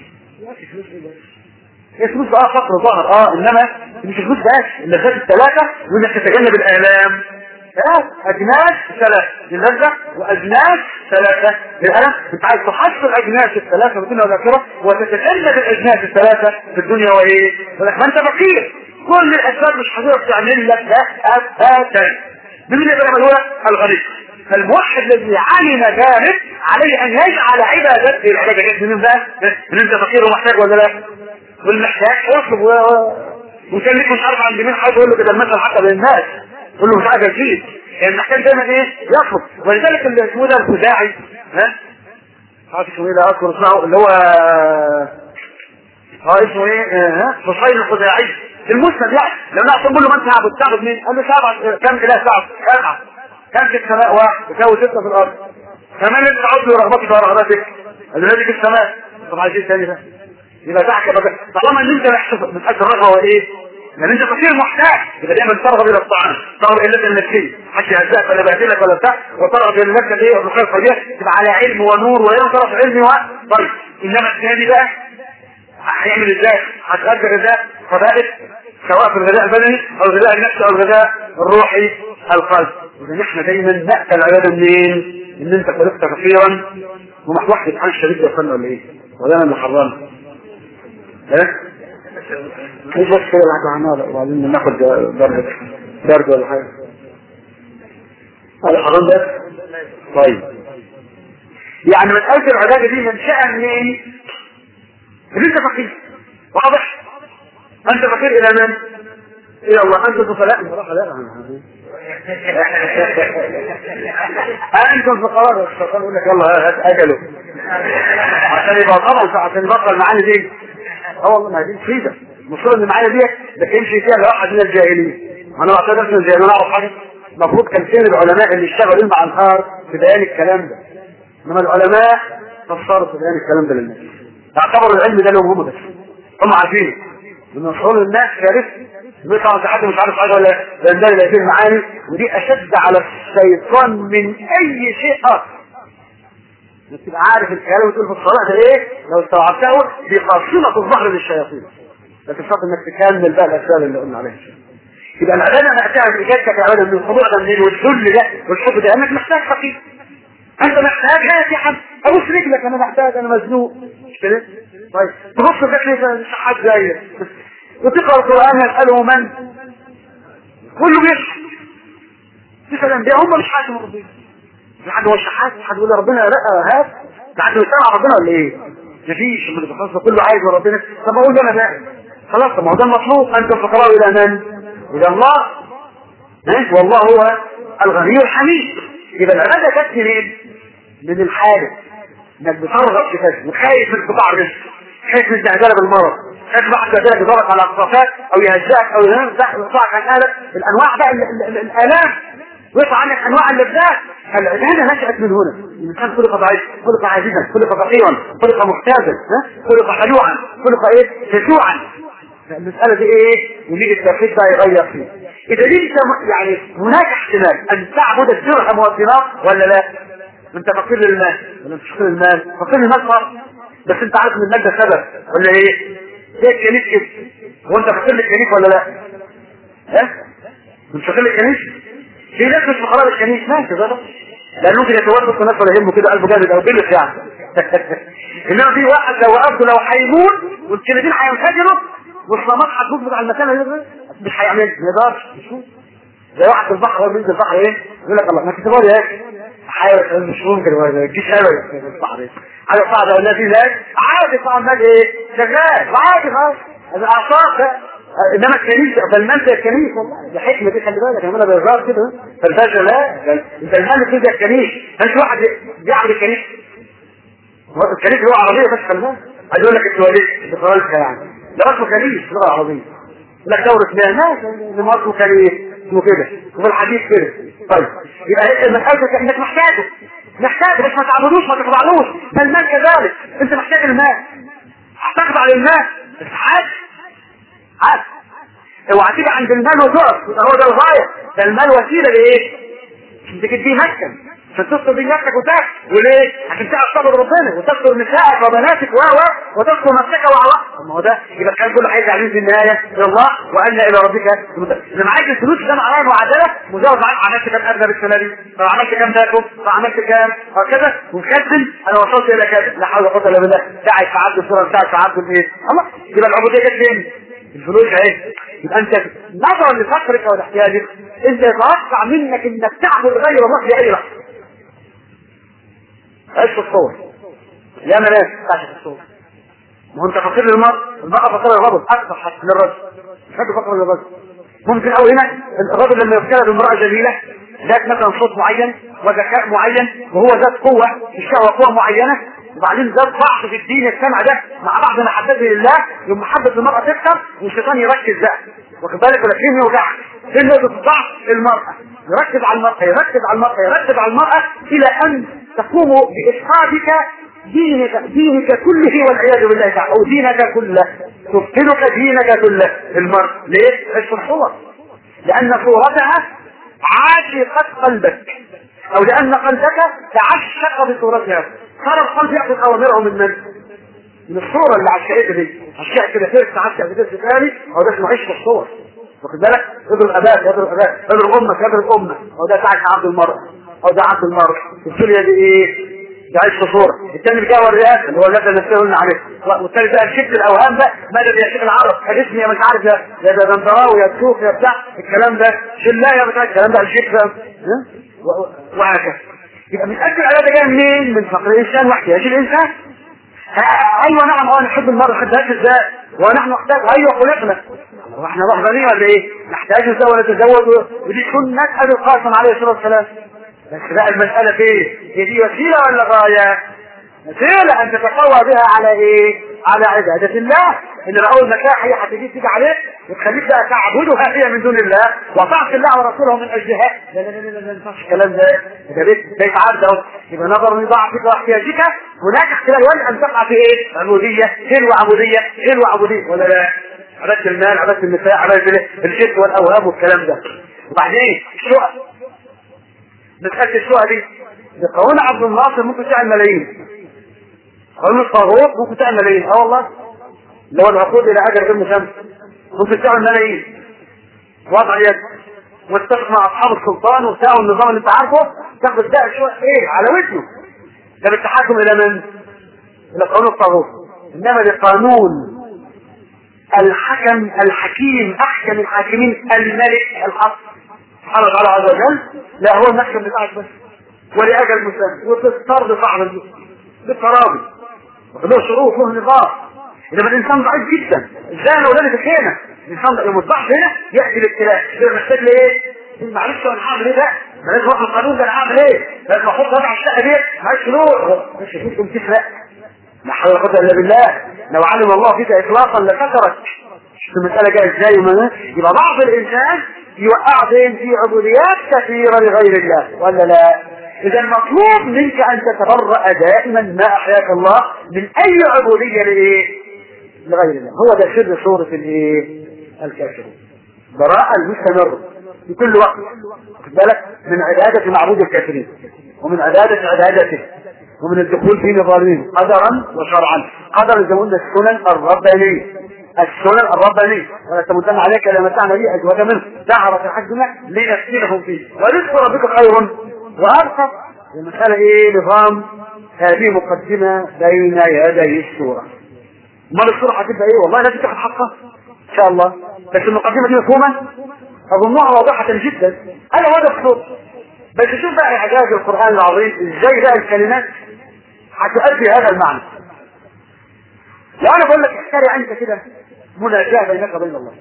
هي فلوس اه فقر ظهر اه انما مش الفلوس بس اللذات الثلاثه وانك تتجنب الالام ثلاث اجناس ثلاثه للذه واجناس ثلاثه للالم انت عايز تحصل اجناس الثلاثه في الدنيا والاخره وتتجنب الاجناس الثلاثه في الدنيا وايه؟ ما انت فقير كل الاسباب مش هتقدر تعمل لك ده ابدا مين اللي بيعملوها؟ الغني فالموحد الذي علم ذلك عليه ان يجعل عبادته العباده جت منين بقى؟ من انت فقير ومحتاج ولا لا؟ والمحتاج يطلب وكان ليك مش عارف عند مين حد يقول له كده المثل حتى بين الناس يقول له مش عارف اكيد يعني المحتاج دايما ايه؟ يطلب ولذلك اللي اسمه ده الخزاعي ها؟ عارف اسمه ايه ده اذكر اسمه اللي هو اه اسمه ايه؟ ها؟ فصيل الخزاعي المسند يعني لو نعطي نقول له من تعبد تعبد مين؟ قال له تعبد كم اله تعبد؟ سبعه كم في السماء واحد يساوي ستة في الأرض كمان انت عضو رغبتك ورغبتك الذي في السماء طب عايزين تاني ده يبقى تحكي بقى طالما ان انت محتاج الرغبة هو ايه؟ لان انت فقير محتاج يبقى دايما ترغب الى الطعام ترغب الى النفسية حتى يهزأك ولا بهدلك ولا بتاع وترغب الى نفسك ايه الرقية القدير تبقى على علم ونور ولا طرف علمي و طيب انما الثاني بقى هيعمل ازاي؟ هتغذى غذاء قبائل سواء في الغذاء البدني او الغذاء النفسي او الغذاء الروحي القلب اذا احنا دايما نأتى العبادة منين؟ ان انت خلقت كثيرا ومحوحت الحال الشديد يا اخوانا ولا ايه؟ ولا انا اللي حرمت؟ ها؟ مش بس كده العب عنها وبعدين ناخد برد برد ولا حاجه هذا حرام بس؟ طيب يعني مسألة العبادة دي منشأة منين؟ ان انت فقير واضح؟ انت فقير الى من؟ الى الله انت فقراء بصراحه لا انتم فقراء الشيطان يقول لك يلا هات اجله عشان يبقى طبعا عشان يبطل المعاني دي اه والله ما دي مفيده المشكله ان المعاني دي ده يمشي فيها لواحد من الجاهلين انا بعتبر من الجاهلين انا اعرف حاجه المفروض كان فين العلماء اللي اشتغلوا مع النهار في بيان الكلام ده انما العلماء فسروا في بيان الكلام ده للناس اعتبروا العلم ده لهم هم بس هم عارفينه لان شعور الناس كارثه بيطلع حد مش عارف حاجه ولا يندرج هذه المعاني ودي اشد على الشيطان من اي شيء اخر انك تبقى عارف الكلام وتقول في الصلاه ده ايه لو استوعبته دي قاصمه الظهر للشياطين لكن شرط انك تكمل بقى الاسباب اللي قلنا عليها يبقى العباده نأتيها باجابتك عباده من الخضوع ده منين والذل ده والحب ده انك محتاج فقير انت محتاج هات يا حم ابص رجلك انا محتاج انا مزنوق مش كده طيب تبص رجلك مش حد زيك وتقرا القران يساله من كله بيشحن تسال الانبياء هم مش حاكم ربنا في حد هو شحات حد يقول ربنا لا هات ده حد يسمع ربنا ولا ايه مفيش من الخاصه كله عايز من ربنا طب اقول انا بقى خلاص طب ما هو ده المطلوب انت الفقراء الى من الى الله ها والله هو الغني الحميد يبقى العباده جت منين من الحاجه انك بترغب في كذا وخايف من قطاع الرزق خايف من استعجال بالمرض خايف بعد ذلك يضرك على اقطافات او يهزأك او يقطعك عن اهلك الانواع بقى ال- ال- ال- الالام ويقطع عنك انواع اللذات العباده نشأت من هنا الانسان خلق ضعيف خلق عاجزا خلق فقيرا خلق محتاجا ها؟ خلق خلوعا خلق ايه جشوعا المسألة دي ايه ونيجي التوحيد بقى يغير فيه اذا دي انت م- يعني هناك احتمال ان تعبد الدرهم والدينار ولا لا انت فقير للمال ولا مش فقير للمال فقير للمال صح بس انت عارف ان المال ده سبب ولا ايه زي الكنيس كده هو انت فقير للكنيس ولا لا ها مش فقير للكنيس في ناس مش فقراء للكنيس ماشي ده لان ممكن يتوسط في ناس ولا يهمه كده قلبه جامد او بلس يعني انما في واحد لو وقفته لو هيموت والكلمتين هينفجروا والصمات هتبوظ بتاع المكان ده مش هيعمل ما يقدرش يشوف زي واحد في البحر هو بينزل البحر ايه يقول لك الله ما كتبوا لي ايه حاجه مش ممكن ما تجيش ابدا في البحر ايه حاجه صعبه ولا في ناس عادي طبعا الناس ايه شغال عادي خالص الاعصاب ده انما الكنيسه فالمال ده الكنيسه والله ده حكمه دي خلي بالك انا بهزار كده فالفاشل لا ده انت المال كده الكنيسه مش واحد بيعمل الكنيسه هو الكنيسه هو عربيه بس خلي بالك عايز اقول لك التواليت بفرنسا يعني ده اسمه كنيس لغه عربيه يقول لك دوره مياه ماشي اللي اسمه كنيس اسمه كده وفي الحديث كده طيب يبقى مسألتك انك محتاجه محتاجه بس ما تعبدوش ما تخضعلوش فالمال كذلك انت محتاج المال هتخضع للمال بس عاد عاد اوعى تيجي عند المال وتقف يبقى هو ده الغايه ده المال وسيله لايه؟ عشان تجيب مسكن عشان تستر بيه نفسك وتاك وليه؟ عشان تعرف تعبد ربنا وتستر نسائك وبناتك و و وتستر نفسك و ما هو ده يبقى كان كله عايز عليه في النهايه الى الله وان الى ربك انا معاك الفلوس ده معناه معادله مجرد ما عملت كام ادنى بالسنه دي طب عملت كام تاكل طب عملت كام هكذا ومخزن انا وصلت الى كذا لا حول ولا قوه الا بالله ساعد في عبد الصوره ساعد في عبد الايه الله يبقى العبوديه جت فين؟ الفلوس اهي يبقى انت نظرا لفقرك ولاحتياجك انت يتوقع منك انك تعبد غير الله في اي لحظه عيش في الصور يا ناس تعيش في الصور ما هو انت فقير للمرء المرأة فقير للرجل اكثر حتى للرجل مش حد فقير للرجل ممكن قوي هنا الرجل لما يبتلى بامرأة جميلة ذات مثلا صوت معين وذكاء معين وهو ذات قوة في الشهوة قوة معينة وبعدين ذات ضعف في الدين السمع ده مع بعض محبته لله يوم محبة المرأة تكثر والشيطان يركز بقى واخد بالك ولا فين يوجعك فين نقطة ضعف المرأة يركز على المرأة يركز على المرأة يركز على المرأة إلى أن تقوم بإسقاطك دينك دينك كله والعياذ بالله تعالى أو دينك كله تبطلك دينك كله المرء ليه؟ عشق الصور لأن صورتها عاشقت قلبك أو لأن قلبك تعشق بصورتها صار القلب يأخذ أوامره من من؟ من الصورة اللي عشقتها دي عشقت كده ترس عشق بترس ثاني أو ده اسمه عشق الصور واخد بالك اضرب اباك اضرب اباك اضرب امك اضرب امك او ده ساعة عبد المرء او ده عبد المرء الدنيا دي ايه ده عايش في صورة الثاني بتاعه الرئاسة اللي هو اللي احنا نفسه قلنا عليه والثالث بقى شكل الاوهام بقى ماذا يا شيخ العرب اسمي يا مش عارف يا يا ده دندراوي يا تشوف يا بتاع الكلام ده شلاه يا بتاع الكلام ده الشيخ ده وهكذا يبقى من اجل العباده جايه منين؟ من فقر الانسان واحتياج الانسان ايوه نعم اه نحب المرء نحب ازاي ونحن نحتاج ايوه خلقنا واحنا رهبانين ولا ايه نحتاج ازاي ونتزوج ودي سنة ابي القاسم عليه الصلاة والسلام بس بقى المسألة في ايه هي دي وسيلة ولا غاية وسيلة ان تتقوى بها على ايه على عبادة الله ان اول مكاح هي هتجي تيجي عليك وتخليك بقى تعبدها هي من دون الله وتعصي الله ورسوله من اجلها لا لا لا لا ما ينفعش الكلام ده ده بيت بيت عبد اهو يبقى نظر لضعفك واحتياجك هناك اختلاف ولا ان تقع في ايه عبودية حلوة عبودية حلوة عبودية ولا لا عباده المال عباده النساء عباده الشرك والاوهام والكلام ده وبعدين الشقق مساله الشقق دي بقانون عبد الناصر ممكن تعمل ملايين قانون الطاغوت ممكن تعمل ملايين اه والله لو العقود الى اجل غير مسمى ممكن تعمل ملايين وضع يد واتفق مع اصحاب السلطان وبتاع النظام اللي انت عارفه تاخد ده شويه ايه على وزنه ده بالتحكم الى من؟ الى قانون الطاغوت انما لقانون الحكم الحكيم احكم الحاكمين الملك الحق سبحانه وتعالى عز وجل لا هو المحكم بتاعك بس ولاجل مسمى وتضطر بصاحب بالتراضي وله شروط له نظام انما الانسان ضعيف جدا ازاي انا ولادي في خيمه الانسان يوم الضعف هنا ياتي الابتلاء يبقى محتاج لايه؟ معلش انا هعمل ايه بقى؟ ما لازم اروح القانون ده انا هعمل ايه؟ لازم احط وضع الشقه دي معلش فلوس مش فيكم تسرق لا حول ولا قوه الا بالله لو علم الله فيك اخلاصا لكثرك المسألة جاية ازاي وما يبقى بعض الانسان يوقع فين في عبوديات كثيرة لغير الله ولا لا اذا المطلوب منك ان تتبرأ دائما ما احياك الله من اي عبودية لايه لغير الله هو ده سر سورة الايه الكافرون براءة المستمر في كل وقت خد بالك من عبادة معبود الكافرين ومن عبادة عبادته ومن الدخول في نظامهم قدرا وشرعا قدرا زي ما قلنا السنن الربانية السنن الربانية ولا تمتن عليك لما متعنا به أزواج منه دعوة حجنا لنفتنهم فيه ورزق ربك خير وأرخص المسألة إيه نظام هذه مقدمة بين يدي السورة امال السورة هتبقى إيه والله لازم تاخد حقها إن شاء الله بس المقدمة دي مفهومة أظنها واضحة جدا أنا هذا الصوت بس شوف بقى إعجاز القرآن العظيم إزاي بقى الكلمات هتؤدي هذا المعنى لو أنا بقول لك اختاري أنت كده مناجاة بينك وبين الله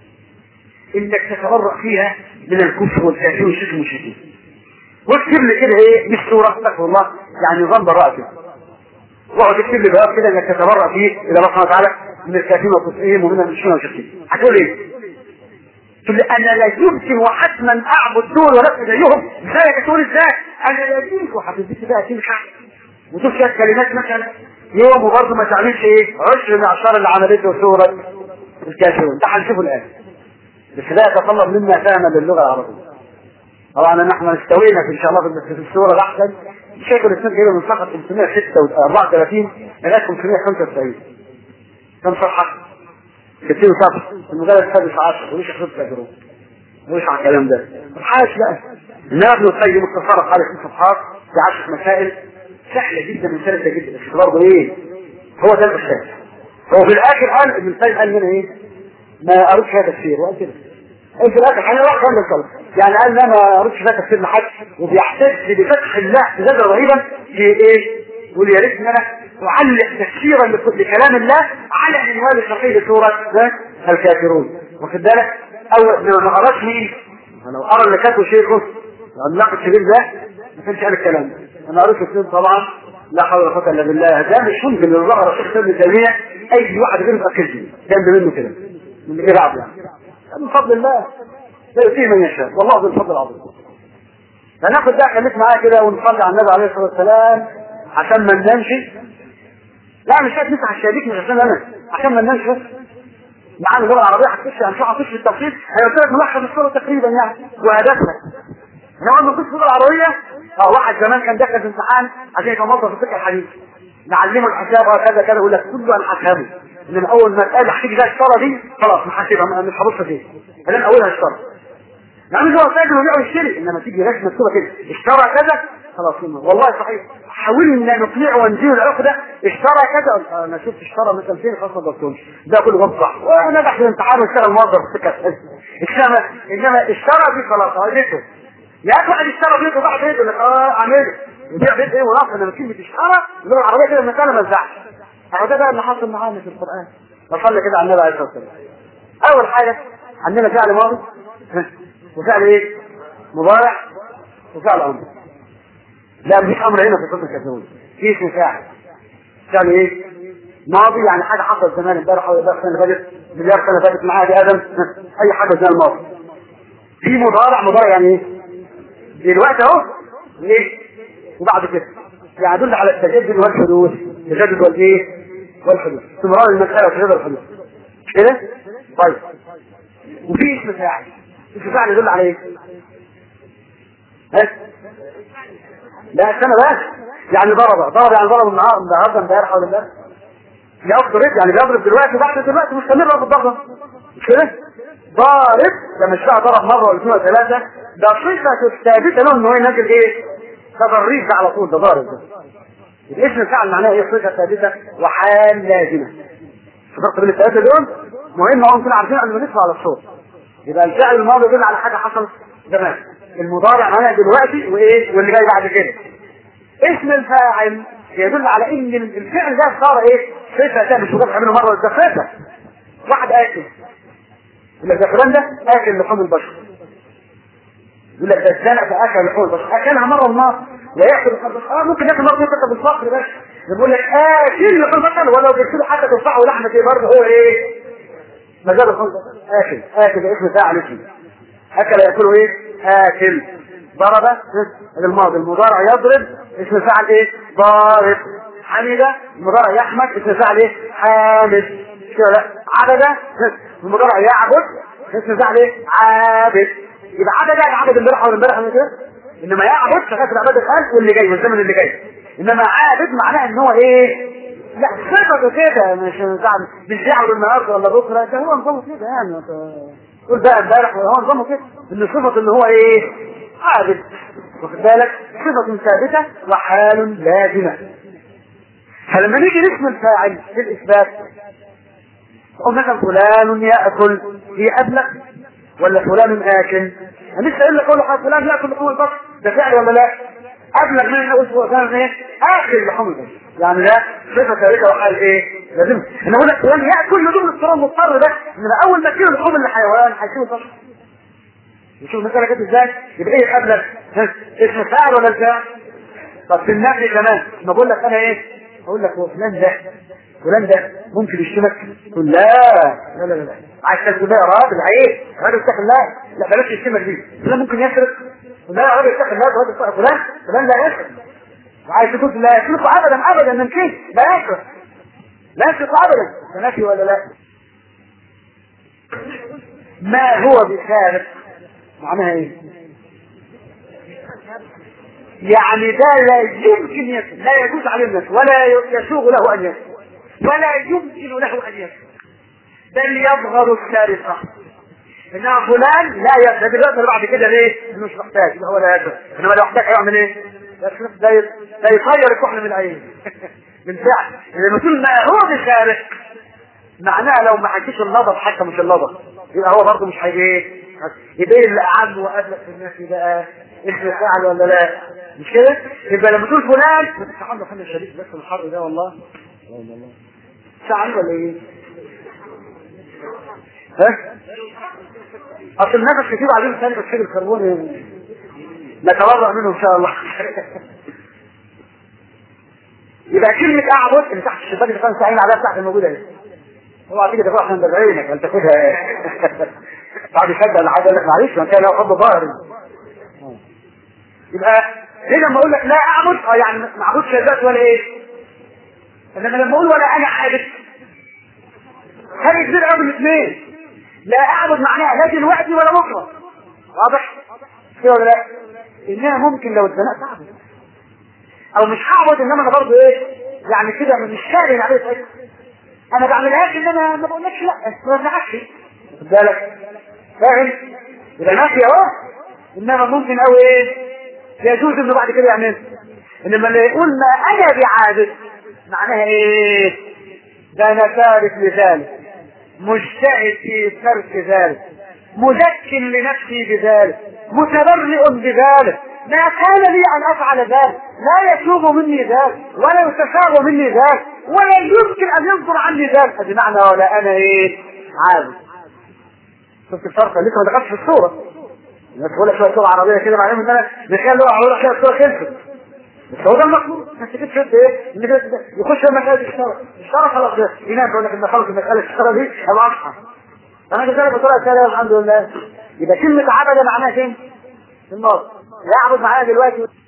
إنك تتبرأ فيها من الكفر والكافر والشرك المشركين واكتب لي كده إيه بالسورة استغفر الله يعني نظام براءة كده واقعد اكتب لي بقى كده إنك تتبرأ فيه إلى الله سبحانه وتعالى من الكافرين والكفرين ومن المشركين والمشركين هتقول إيه؟ تقول لي انا لا يمكن وحتما اعبد دول ولا زيهم ازاي تقول ازاي انا لا يمكن وهتديك بقى تمشي وتقول فيها كلمات مثلا يوم وبرضه ما تعملش ايه عشر الاعشار اللي عملته سوره الكافرون ده هنشوفه الان بس ده يتطلب منا فهما للغه العربيه طبعا نحن استوينا في ان شاء الله في السوره الاحسن شيخ الاسلام جايبه من صفحه 534 لغايه 595 كم صفحه؟ 60 صفحة المجلد السادس عشر وليش خطة تجربة وليش على الكلام ده حاجة بقى إنما ابن القيم مختصرة حوالي خمس صفحات في عشر مسائل سهلة جدا وسهلة جدا بس برضه إيه هو ده الأستاذ هو في الآخر قال ابن القيم قال هنا إيه ما قريتش فيها تفسير وقال كده في الآخر أنا واحد قال الصلاة يعني قال لا ما قريتش فيها تفسير لحد وبيحتج بفتح الله احتجاجا رهيبا في إيه يقول يا ريت ان انا اعلق تفسيرا لكلام الله على عنوان الشرقي لسوره الكافرون واخد بالك او ما قراش مين لو قرا اللي كاتبه شيخه العلاق الشريف ده ما كانش قال الكلام ده انا قريت الاثنين طبعا لا حول ولا قوه الا بالله ده مش ممكن اللي ظهر الشيخ ابن تيميه اي واحد غير متاكد جنب منه كده من غير عبد يعني من فضل الله لا يؤتيه من يشاء والله ذو الفضل العظيم فناخد ده خليك معايا كده ونصلي على النبي عليه الصلاه والسلام عشان ما ننامش لا مش شايف نفتح الشبابيك مش عشان انا عشان ما ننامش بس معانا اللغه العربيه هتخش هنشرح هتخش في التفصيل انا قلت لك ملخص الصوره تقريبا يعني وهدفها انا اول ما كنت اللغه العربيه اه واحد زمان كان دخل في امتحان عشان يبقى موظف في الفقه الحديث نعلمه الحساب وكذا كذا يقول لك كله انا هفهمه انما اول ما تقال هتيجي بقى الشطاره دي خلاص مش هسيبها مش هبص فيه فلان اولها الشطاره يعني مش هو تاجر وبيع ويشتري انما تيجي رسمه مكتوبه كده اشترى كذا خلاص والله صحيح حاولنا ان نقنعه ونزيل العقده اشترى كذا انا شفت اشترى مثلا فين خلاص ما ضبطوش ده كله بصح ونجح في الامتحان واشتغل موظف في السكه انما انما اشترى دي خلاص عادته يا اخي واحد اشترى بيته بعد بيته لك اه اعمله يبيع بيت ايه ونص لما كلمه اشترى اللغه العربيه كده المساله ما تزعش اهو ده بقى اللي حصل معانا في القران نصلي كده على النبي عليه الصلاه والسلام اول حاجه عندنا فعل ماضي وفعل ايه مضارع وفعل امر لا مفيش امر هنا في صوت الكافرون في اسم فاعل فعل ايه ماضي يعني حاجه حصلت زمان امبارح او امبارح السنه اللي فاتت مليار سنه فاتت معاها دي ادم اي حاجه زي الماضي في مضارع مضارع يعني ايه دلوقتي اهو ليه وبعد كده يعني يدل على التجدد والحدوث التجدد والايه والحدوث استمرار المساله وتجدد الحدوث مش كده طيب وفي اسم فاعل اسم فاعل يدل على ايه؟ ها؟ لا استنى بس يعني ضرب ضرب يعني ضرب النهار النهارده امبارح ولا امبارح يضرب يعني بيضرب دلوقتي بعد دلوقتي مستمر في الضربه مش كده؟ ضارب لما الشاعر ضرب مره ولا اثنين ولا ثلاثه ده صفه ثابته له ان هو ينزل ايه؟ تضريب ده على طول ده ضارب ده الاسم الفعل معناه ايه صفه ثابته وحال لازمه فرق بين الثلاثه دول مهم هو نكون عارفين قبل ما ندخل على الصوت يبقى الفعل الماضي يدل على حاجه حصلت زمان المضارع معناه دلوقتي وايه واللي جاي بعد كده اسم الفاعل يدل على ان الفعل ده صار ايه صفه ثانيه مش مجرد منه مره ده صفه واحد اكل يقول لك ده فلان ده اكل لحوم البشر يقول لك ده اتزنق في اكل لحوم البشر اكلها مره النار وياكل لحوم البشر اه ممكن ياكل مره ياكل بالفقر بس يقول لك اكل لحوم البشر ولو جبت له حتى تفاح ولحمه ايه برضه هو ايه مجال لحوم البشر اكل اكل ده اسم فاعل اسمه اكل ياكله ايه اكل ضرب الماضي المضارع يضرب اسم فاعل ايه ضارب حمد المضارع يحمد اسم فاعل ايه حامد كده لا عبد المضارع يعبد اسم فاعل ايه عابد يبقى عبد العبد امبارح ولا امبارح ولا كده انما يعبد فاكر عباد الان واللي جاي والزمن اللي جاي انما عابد معناه ان هو ايه لا صفته كده مش مش يعبد النهارده ولا بكره ده هو نظامه كده يعني تقول بقى امبارح هو نظامه كده ان صفه اللي هو ايه عابد واخد بالك صفه ثابته وحال لازمه فلما نيجي نسم الفاعل في الاثبات نقول مثلا فلان ياكل هي ابلغ ولا فلان اكل انا لسه قايل لك اقول لك فلان ياكل لحوم البقر ده فعل ولا لا ابلغ من ان اقول فلان ايه اكل لحوم البقر يعني ده صفه ثابته وحال ايه لازم انا اقول لك فلان ياكل لحوم الاضطرار المضطر ده انما اول ما تجيله لحوم الحيوان هيسيب البقر نشوف المسألة كده ازاي يبقى ايه قبلك اسم فاعل ولا الفاعل طب في النفي كمان ما بقول لك انا ايه اقول لك هو فلان ده فلان ده ممكن يشتمك تقول لا لا لا لا عايز تقول لا يا راجل عيب راجل اتق الله لا بلاش يشتمك دي فلان ممكن يسرق لا يا راجل اتق الله راجل فلان فلان لا يسرق عايز تقول لا يسرق ابدا ابدا من كيف لا يسرق لا يسرق ابدا ده نفي ولا لا ما هو بسارق معناها ايه يعني ده لا يمكن يسر لا يجوز عليه الناس ولا يسوغ له ان يسر ولا يمكن له ان يسر بل يظهر السارقة انما فلان لا يسر دلوقتي بعد كده ليه؟ انه مش محتاج يبقى هو لا يسر انما لو احتاج هيعمل ايه؟ يسرق ده ده يطير الكحل من العين بالفعل لما تقول ما هو بسارق معناها لو ما حكيش اللضب حتى مش اللضب يبقى هو برضه مش هيجي ايه؟ يبقى ايه اللي اعم وابلغ في الناس بقى اسم فاعل ولا لا مش كده يبقى لما تقول فلان تعال له حل الشريك بس الحر ده والله والله فاعل ولا ايه ها اصل النفس كتير عليهم ثاني اكسيد الكربون نتبرأ منه ان شاء الله يبقى كلمة اعبد اللي تحت الشباك اللي كان ساعين عليها بتاعت الموجودة دي اوعى تيجي تاخدها عشان عينك انت تاخدها بعد يصدق لحد يقول لك معلش ما كان له حب ظاهر يبقى هنا لما اقول لك لا اعبد اه يعني ما اعبدش ذات ولا ايه انما لما اقول ولا انا عابد فرق كبير قوي الاثنين لا اعبد معناها لا دلوقتي ولا بكره واضح كده ولا لا انها ممكن لو اتزنقت اعبد او مش هعبد انما انا برضه ايه يعني كده مش شاري عليه حاجه انا بعملهاش ان انا ما بقولكش لا ما بنعكش خد بالك فاهم يبقى نافي اهو انما ممكن قوي ايه يجوز انه بعد كده يعمل انما اللي يقول ما انا بعابد معناها ايه ده انا تارك لذلك مجتهد في ترك ذلك مذك لنفسي بذلك متبرئ بذلك ما كان لي ان افعل ذلك لا يتوب مني ذلك ولا يتشاغ مني ذلك ولا يمكن ان يصدر عني ذلك هذه معنى ولا انا ايه عابد شفت الفرق لسه ما دخلتش في الصوره الناس تقول لك شويه لغه عربيه كده بعدين ان انا نخيل لغه عربيه كده الصوره خلصت بس هو ده المطلوب انت كده شفت ايه ان ده يخش مساله الشرع الشرع خلاص ده ينام يقول لك ان خلاص المساله الشرع دي ابقى اصحى انا كذلك بطريقه ثانيه والحمد لله يبقى كلمه عبد معناها فين؟ في الماضي يعبد معايا دلوقتي